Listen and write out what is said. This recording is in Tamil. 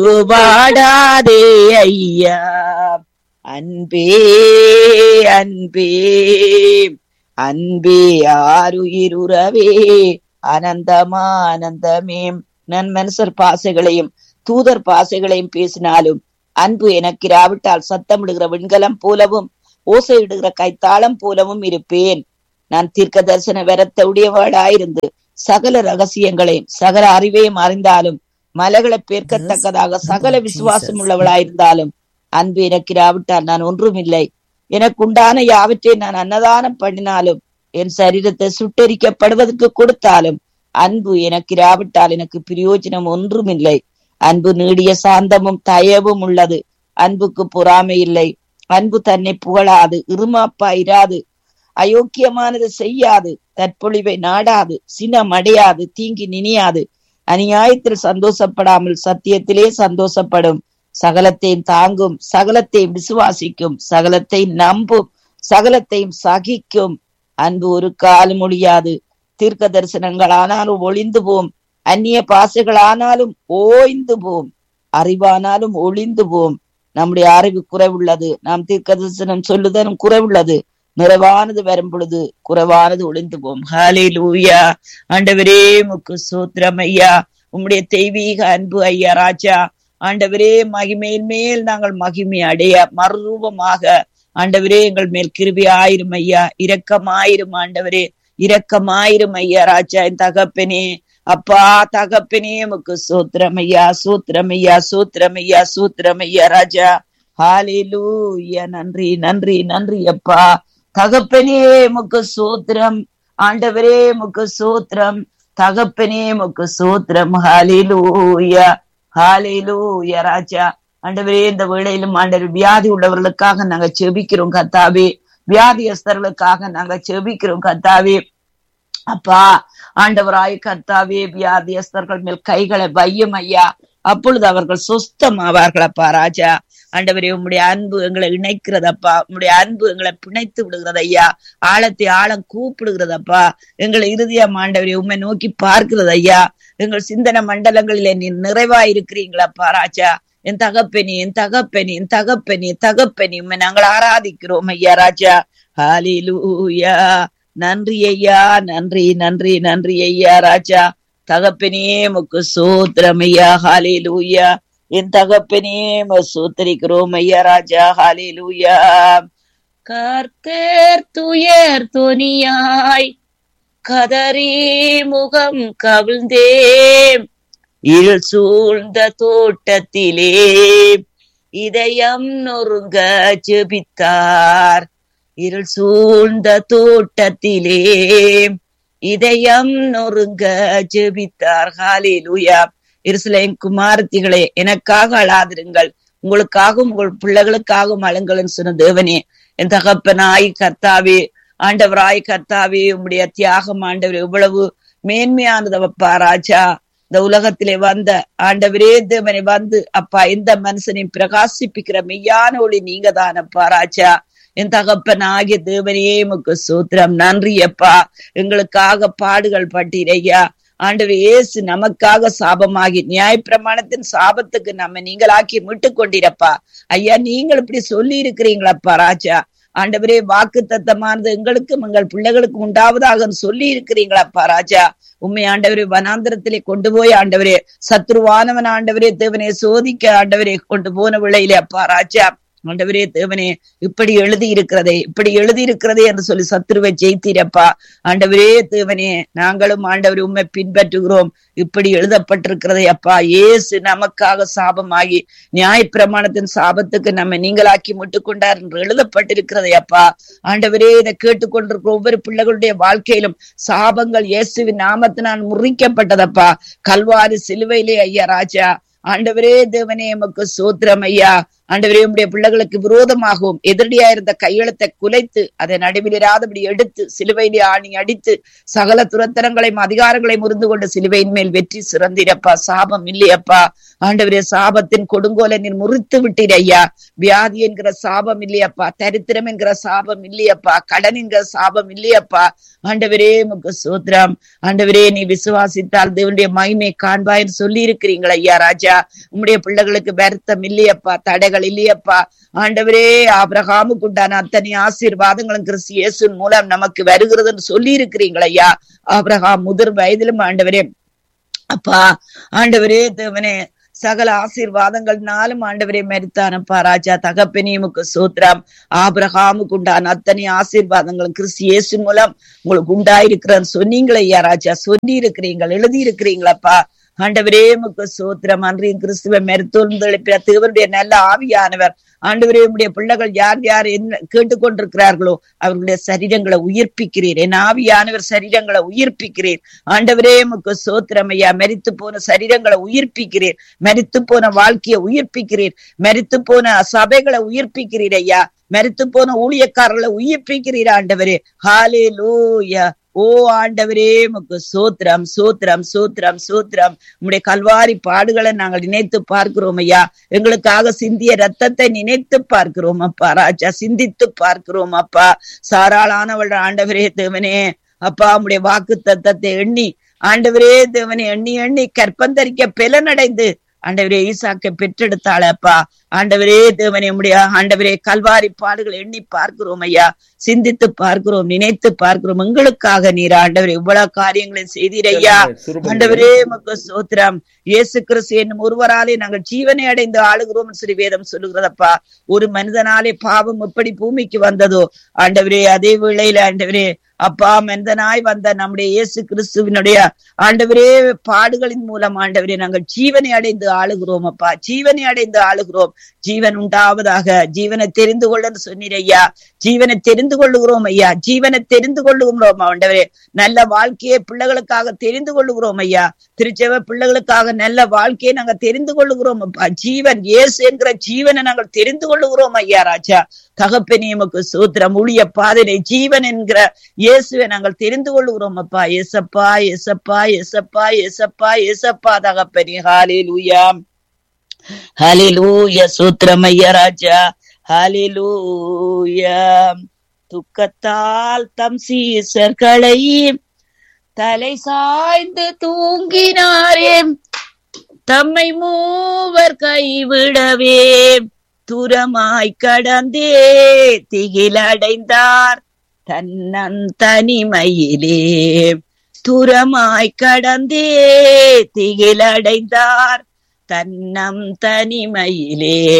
பாடாதே ஐயா அன்பே அன்பே அன்பே ஆருயிருவே அனந்தமா அனந்தமே நன் மனுஷர் பாசைகளையும் தூதர் பாசைகளையும் பேசினாலும் அன்பு எனக்கு இராவிட்டால் சத்தமிடுகிற விண்கலம் போலவும் ஓசையிடுகிற கைத்தாளம் போலவும் இருப்பேன் நான் தீர்க்க தரிசன வரத்த உடையவாடாயிருந்து சகல ரகசியங்களையும் சகல அறிவையும் அறிந்தாலும் மலைகளை பேர்க்கத்தக்கதாக சகல விசுவாசம் உள்ளவளாயிருந்தாலும் அன்பு எனக்கு இராவிட்டால் நான் ஒன்றுமில்லை எனக்கு உண்டான யாவற்றை நான் அன்னதானம் பண்ணினாலும் என் சரீரத்தை சுட்டரிக்கப்படுவதற்கு கொடுத்தாலும் அன்பு எனக்கு இராவிட்டால் எனக்கு பிரயோஜனம் ஒன்றுமில்லை அன்பு நீடிய சாந்தமும் தயவும் உள்ளது அன்புக்கு பொறாமை இல்லை அன்பு தன்னை புகழாது இருமாப்பா இராது அயோக்கியமானது செய்யாது தற்பொழிவை நாடாது சினம் அடையாது தீங்கி நினையாது அநியாயத்தில் சந்தோஷப்படாமல் சத்தியத்திலே சந்தோஷப்படும் சகலத்தையும் தாங்கும் சகலத்தையும் விசுவாசிக்கும் சகலத்தை நம்பும் சகலத்தையும் சகிக்கும் அன்பு ஒரு காலம் ஒழியாது தீர்க்க தரிசனங்கள் ஆனாலும் ஒளிந்து போம் அந்நிய பாசைகள் ஆனாலும் ஓய்ந்து போம் அறிவானாலும் ஒளிந்து போம் நம்முடைய அறிவு குறைவுள்ளது நாம் தீர்க்க தரிசனம் சொல்லுதலும் குறைவுள்ளது நிறைவானது வரும் பொழுது குறைவானது ஒளிந்து போம் ஹாலே லூயா ஆண்டவரே முக்கு சூத்திரம் ஐயா உம்முடைய தெய்வீக அன்பு ஐயா ராஜா ஆண்டவரே மகிமையின் மேல் நாங்கள் மகிமை அடைய மறுரூபமாக ஆண்டவரே எங்கள் மேல் கிருபி ஆயிரும் ஐயா இரக்கமாயிரும் ஆண்டவரே இரக்கமாயிரும் ஐயா ராஜா என் தகப்பனே அப்பா தகப்பனே முக்கு சூத்திரமையா சூத்திரமையா சூத்திரமையா சூத்திரமையா ராஜா ஹாலிலூயா நன்றி நன்றி நன்றி அப்பா தகப்பனே முக்கு சூத்திரம் ஆண்டவரே முக்கு சூத்திரம் தகப்பனே முக்கு சூத்திரம் ஹாலிலூயா ஹாலிலூயா ராஜா ஆண்டவரே இந்த வேளையிலும் ஆண்டவர் வியாதி உள்ளவர்களுக்காக நாங்க செபிக்கிறோம் கத்தாவே வியாதியஸ்தர்களுக்காக நாங்க செபிக்கிறோம் கத்தாவே அப்பா ஆண்டவராய் கர்த்தாவே வியாதியஸ்தர்கள் மேல் கைகளை வையும் ஐயா அப்பொழுது அவர்கள் சுஸ்தமாவார்கள் அப்பா ராஜா ஆண்டவரே உம்முடைய அன்பு எங்களை இணைக்கிறதப்பா உம்முடைய அன்பு எங்களை பிணைத்து விடுகிறது ஐயா ஆழத்தை ஆழம் கூப்பிடுகிறதப்பா எங்களை இறுதியம் ஆண்டவரே உண்மை நோக்கி பார்க்கிறது ஐயா எங்கள் சிந்தன மண்டலங்களிலே நீ நிறைவா இருக்கிறீங்களப்பா ராஜா என் தகப்பனி என் தகப்பனி என் தகப்பனி தகப்பனி உண்மை நாங்கள் ஆராதிக்கிறோம் ஐயா ராஜா ஹாலிலூயா நன்றி ஐயா நன்றி நன்றி நன்றி ஐயா ராஜா தகப்பனே முக்கு சூத்திரம் ஐயா ஹாலே லூயா என் தகப்பனே சூத்திரிக்கிறோம் ஐயா ராஜா ஹாலே லூயா கர்த்தர் துயர் துணியாய் கதறி முகம் கவிழ்ந்தே இருள் சூழ்ந்த தோட்டத்திலே இதயம் நொறுங்க ஜெபித்தார் இருள் சூழ்ந்த தோட்டத்திலே இதயம் நொறுங்க ஜெபித்தார் ஹாலிலுயா இருசிலேம் குமாரத்திகளே எனக்காக அழாதிருங்கள் உங்களுக்காகவும் உங்கள் பிள்ளைகளுக்காகவும் அழுங்கள்னு சொன்ன தேவனே என் தகப்பனாய் கர்த்தாவே ஆண்டவராய் கர்த்தாவே உம்முடைய தியாகம் ஆண்டவர் எவ்வளவு மேன்மையானதவப்பா ராஜா இந்த உலகத்திலே வந்த ஆண்டவரே தேவனை வந்து அப்பா எந்த மனுஷனையும் பிரகாசிப்பிக்கிற மெய்யான ஒளி நீங்க தானப்பா ராஜா என் தகப்பன் ஆகிய தேவனையே முக்கு சூத்திரம் நன்றி அப்பா எங்களுக்காக பாடுகள் பட்டீரையா ஆண்டவர் இயேசு நமக்காக சாபமாகி நியாயப்பிரமாணத்தின் சாபத்துக்கு நம்ம நீங்களாக்கி மீட்டு கொண்டிருப்பா ஐயா நீங்கள் இப்படி சொல்லி இருக்கிறீங்களப்பா ராஜா ஆண்டவரே வாக்கு தத்தமானது எங்களுக்கும் எங்கள் பிள்ளைகளுக்கு உண்டாவதாக சொல்லி இருக்கிறீங்களப்பா ராஜா உண்மை ஆண்டவரே வனாந்திரத்திலே கொண்டு போய் ஆண்டவரே சத்ருவானவன் ஆண்டவரே தேவனே சோதிக்க ஆண்டவரே கொண்டு போன விளையிலே அப்பா ராஜா ஆண்டவரே தேவனே இப்படி எழுதி இருக்கிறதே இப்படி எழுதி இருக்கிறதே என்று சொல்லி சத்துருவை ஜெயித்தீரப்பா ஆண்டவரே தேவனே நாங்களும் ஆண்டவர் உண்மை பின்பற்றுகிறோம் இப்படி எழுதப்பட்டிருக்கிறதே அப்பா ஏசு நமக்காக சாபமாகி நியாயப்பிரமாணத்தின் சாபத்துக்கு நம்ம நீங்களாக்கி முட்டுக்கொண்டார் என்று எழுதப்பட்டிருக்கிறதே அப்பா ஆண்டவரே இதை கேட்டுக்கொண்டிருக்கிற ஒவ்வொரு பிள்ளைகளுடைய வாழ்க்கையிலும் சாபங்கள் இயேசுவின் நாமத்தினால் முறிக்கப்பட்டதப்பா கல்வாரி சிலுவையிலே ஐயா ராஜா ஆண்டவரே தேவனே எமக்கு சூத்திரம் ஐயா ஆண்டவரே உடைய பிள்ளைகளுக்கு விரோதமாகவும் எதிரடியா இருந்த கையெழுத்தை குலைத்து அதை நடுவிலிராதபடி எடுத்து சிலுவையிலே ஆணி அடித்து சகல துரத்தனங்களையும் அதிகாரங்களையும் முறிந்து கொண்டு சிலுவையின் மேல் வெற்றி சிறந்திரப்பா சாபம் இல்லையப்பா ஆண்டவரே சாபத்தின் கொடுங்கோலை நீர் முறித்து விட்டீர் ஐயா வியாதி என்கிற சாபம் இல்லையப்பா தரித்திரம் என்கிற சாபம் இல்லையப்பா கடன் என்கிற சாபம் இல்லையப்பா ஆண்டவரே முக்கு சூத்திரம் ஆண்டவரே நீ விசுவாசித்தால் தேவனுடைய மகிமை காண்பாய்ன்னு சொல்லி இருக்கிறீங்களா ஐயா ராஜா உம்முடைய பிள்ளைகளுக்கு வருத்தம் இல்லையப்பா தடைகள் இல்லையப்பா ஆண்டவரே ஆபிரகாமுக்கு உண்டான அத்தனை ஆசீர்வாதங்களும் கிறிஸ்து இயேசுவின் மூலம் நமக்கு வருகிறதுன்னு சொல்லி இருக்கிறீங்களா ஐயா ஆபிரகாம் முதிர் வயதிலும் ஆண்டவரே அப்பா ஆண்டவரே தேவனே சகல ஆசீர்வாதங்கள்னாலும் ஆண்டவரே மரித்தானப்பா ராஜா தகப்பனியமுக்கு சூத்திரம் ஆபிரகாமுக்கு உண்டான அத்தனை ஆசீர்வாதங்களும் கிறிஸ்து இயேசு மூலம் உங்களுக்கு உண்டாயிருக்கிறன்னு சொன்னீங்களே ஐயா ராஜா சொல்லி இருக்கிறீங்கள் எழுதி இருக்கிறீங்களப்பா ஆண்டவரே முக்கு சோத்திரம் அன்றையும் கிறிஸ்துவ மருத்துவ தேவருடைய நல்ல ஆவியானவர் ஆண்டவரே உடைய பிள்ளைகள் யார் யார் என்ன கேட்டுக்கொண்டிருக்கிறார்களோ அவர்களுடைய சரீரங்களை உயிர்ப்பிக்கிறீர் என் ஆவியானவர் சரீரங்களை உயிர்ப்பிக்கிறீர் ஆண்டவரே முக்கு சோத்திரம் ஐயா மரித்து போன சரீரங்களை உயிர்ப்பிக்கிறீர் மரித்து போன வாழ்க்கையை உயிர்ப்பிக்கிறீர் மரித்து போன சபைகளை உயிர்ப்பிக்கிறீர் ஐயா மரித்து போன ஊழியக்காரர்களை உயிர்ப்பிக்கிறீர் ஆண்டவரே ஹாலே லூயா ஓ ஆண்டவரே முக்கு சோத்திரம் சோத்திரம் சோத்திரம் சோத்திரம் உம்முடைய கல்வாரி பாடுகளை நாங்கள் நினைத்து பார்க்கிறோம் ஐயா எங்களுக்காக சிந்திய ரத்தத்தை நினைத்து பார்க்கிறோம் அப்பா ராஜா சிந்தித்து பார்க்கிறோம் அப்பா சாராளானவள் ஆண்டவரே தேவனே அப்பா உம்முடைய வாக்கு தத்தத்தை எண்ணி ஆண்டவரே தேவனே எண்ணி எண்ணி கற்பந்தரிக்க பெலனடைந்து ஆண்டவரே ஈசாக்கை பெற்றெடுத்தாள் அப்பா ஆண்டவரே தேவனே உடைய ஆண்டவரே கல்வாரி பாடுகள் எண்ணி பார்க்கிறோம் ஐயா சிந்தித்து பார்க்கிறோம் நினைத்து பார்க்கிறோம் எங்களுக்காக நீர் ஆண்டவரே இவ்வளவு காரியங்களையும் செய்தீர் ஐயா ஆண்டவரே மக்கு சோத்திரம் இயேசு கிறிஸ்து என்னும் ஒருவராலே நாங்கள் ஜீவனை அடைந்து ஆளுகிறோம் சொல்லி வேதம் சொல்லுகிறதப்பா ஒரு மனிதனாலே பாவம் எப்படி பூமிக்கு வந்ததோ ஆண்டவரே அதே வேளையில ஆண்டவரே அப்பா மனிதனாய் வந்த நம்முடைய இயேசு கிறிஸ்துவினுடைய ஆண்டவரே பாடுகளின் மூலம் ஆண்டவரே நாங்கள் ஜீவனை அடைந்து ஆளுகிறோம் அப்பா ஜீவனை அடைந்து ஆளுகிறோம் ஜீவன் உண்டாவதாக ஜீவனை தெரிந்து கொள்ளன்னு சொன்னீர் ஐயா ஜீவனை தெரிந்து கொள்ளுகிறோம் ஐயா ஜீவனை தெரிந்து கொள்ளுகிறோம் ஆண்டவரே நல்ல வாழ்க்கையை பிள்ளைகளுக்காக தெரிந்து கொள்ளுகிறோம் ஐயா திருச்செவ பிள்ளைகளுக்காக நல்ல வாழ்க்கையை நாங்க தெரிந்து கொள்ளுகிறோம் அப்பா ஜீவன் இயேசு என்கிற ஜீவனை நாங்கள் தெரிந்து கொள்ளுகிறோம் ஐயா ராஜா தகப்பனியமுக்கு சூத்திரம் ஊழிய பாதனை ஜீவன் என்கிற இயேசுவை நாங்கள் தெரிந்து கொள்ளுகிறோம் அப்பா எசப்பா எசப்பா எசப்பா எசப்பா எசப்பா தகப்பனி ஹாலே லூயா ஹாலே லூயா சூத்திரம் ஐயா ராஜா ஹாலே லூயா துக்கத்தால் தம் சீசர்களை தலை சாய்ந்து தூங்கினாரே தம்மை மூவர் கைவிடவே தூரமாய் கடந்தே திகிலடைந்தார் தன்னன் தனிமையிலே தூரமாய் கடந்தே திகிலடைந்தார் தன்னம் தனிமையிலே